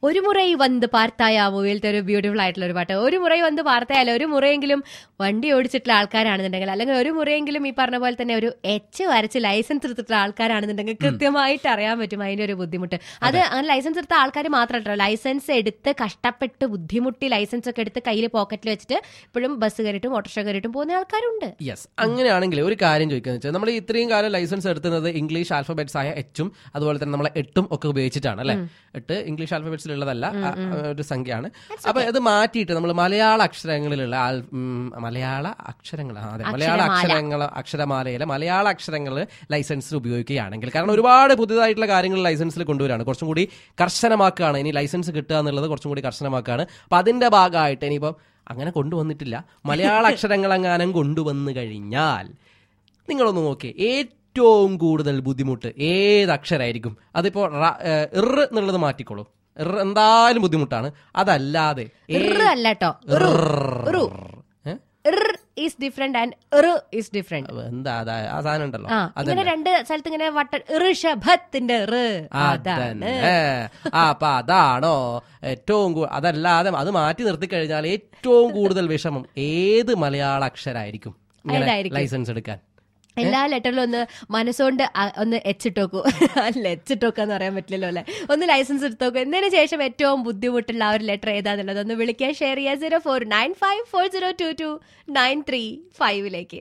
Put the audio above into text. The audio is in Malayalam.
ഒരു മുറൈ വന്ന് പാർത്തായ ആ മൂവിയിലത്തെ ഒരു ബ്യൂട്ടിഫുൾ ആയിട്ടുള്ള ഒരു പാട്ട് ഒരു മുറൈ വന്ന് പാർത്തായാലും ഒരു മുറയെങ്കിലും വണ്ടി ഓടിച്ചിട്ടുള്ള ആൾക്കാരാണെന്നുണ്ടെങ്കിൽ അല്ലെങ്കിൽ ഒരു മുറയെങ്കിലും ഈ പറഞ്ഞ പോലെ തന്നെ ഒരു എച്ച് വരച്ച് ലൈസൻസ് എടുത്തിട്ടുള്ള ആൾക്കാരാണെന്നുണ്ടെങ്കിൽ കൃത്യമായിട്ട് അറിയാൻ പറ്റും അതിന്റെ ഒരു ബുദ്ധിമുട്ട് അത് അങ്ങനെ ലൈസൻസ് എടുത്ത ആൾക്കാർ മാത്രമല്ല ലൈസൻസ് എടുത്ത് കഷ്ടപ്പെട്ട് ബുദ്ധിമുട്ടി ലൈസൻസ് ഒക്കെ എടുത്ത് കയ്യിൽ പോക്കറ്റിൽ വെച്ചിട്ട് ഇപ്പോഴും ബസ് കയറിയിട്ടും ഓട്ടോറിക്ഷ കയറിയിട്ടും പോകുന്ന ആൾക്കാരുണ്ട് യെസ് അങ്ങനെയാണെങ്കിൽ ഒരു കാര്യം ചോദിക്കുന്നത് വെച്ചാൽ നമ്മൾ ഇത്രയും കാലം ലൈസൻസ് എടുത്തുന്നത് ഇംഗ്ലീഷ് ആൽഫബറ്റ്സ് ആയ എച്ചും അതുപോലെ തന്നെ നമ്മളെ എട്ടും ഒക്കെ ഉപയോഗിച്ചിട്ടാണ് അല്ലെ എട്ട് ഇംഗ്ലീഷ് ആൽഫബറ്റ്സിലുള്ളതല്ല ആ, ആ, ഒരു സംഖ്യയാണ് അപ്പൊ ഇത് മാറ്റിയിട്ട് നമ്മൾ മലയാള അക്ഷരങ്ങളിലുള്ള ആൽ- ഉം, മലയാള അക്ഷരങ്ങൾ ആ, അതെ മലയാള അക്ഷരങ്ങൾ അക്ഷരമാലയിലെ മലയാള അക്ഷരങ്ങൾ ലൈസൻസിൽ ഉപയോഗിക്കുകയാണെങ്കിൽ കാരണം ഒരുപാട് പുതിയതായിട്ടുള്ള കാര്യങ്ങൾ ലൈസൻസിൽ കൊണ്ടുവരാണ് കുറച്ചും കൂടി കർശനമാക്കുകയാണ് ഇനി ലൈസൻസ് കിട്ടുക എന്നുള്ളത് കുറച്ചും കൂടി കർശനമാക്കുകയാണ് അപ്പൊ അതിന്റെ ഭാഗമായിട്ട് ഇനിയിപ്പം അങ്ങനെ കൊണ്ടുവന്നിട്ടില്ല മലയാള അക്ഷരങ്ങൾ എങ്ങാനും കൊണ്ടുവന്നു കഴിഞ്ഞാൽ നിങ്ങളൊന്ന് നോക്കിയേ ഏറ്റവും കൂടുതൽ ബുദ്ധിമുട്ട് ഏത് അക്ഷരമായിരിക്കും അതിപ്പോ റ- ഏഹ് ഇർ എന്നുള്ളത് മാറ്റിക്കോളൂ ഇർ എന്തായാലും ബുദ്ധിമുട്ടാണ് അതല്ലാതെ ഏ- ഇർ അല്ല കേട്ടോ ഇർ. ഏ? Is different and is different അത് എന്താ അതാ ആ സാധനം ഉണ്ടല്ലോ ആ ഇങ്ങനെ രണ്ട് സ്ഥലത്ത് ഇങ്ങനെ വട്ട ഋഷഭത്തിന്റെ റ് അതാണ് അതന്നെ ആ അപ്പൊ അതാണോ ഏറ്റവും കൂ- അതല്ലാതെ അത് മാറ്റി നിർത്തി കഴിഞ്ഞാൽ ഏറ്റവും കൂടുതൽ വിഷമം ഏത് മലയാള അക്ഷരായിരിക്കും ഇങ്ങനെ ഏതായിരിക്കും? ലൈസൻസ് എടുക്കാൻ എല്ലാ ലെറ്ററിലും ഒന്ന് മനസ്സുകൊണ്ട് അ- ഒന്ന് എച്ചിട്ടോക്കൂ അല്ല എച്ചിട്ടോക്കാന്ന് പറയാൻ പറ്റില്ലല്ലോ അല്ലെ ഒന്ന് ലൈസൻസ് എടുത്തോക്കൂ എന്നതിന് ശേഷം ഏറ്റവും ബുദ്ധിമുട്ടുള്ള ആ ഒരു ലെറ്റർ ഏതാന്നുള്ളത് ഒന്ന് വിളിക്കാൻ ഷെയർ ചെയ്യാൻ zero four nine five four zero two two nine three ഫൈവിലേക്ക്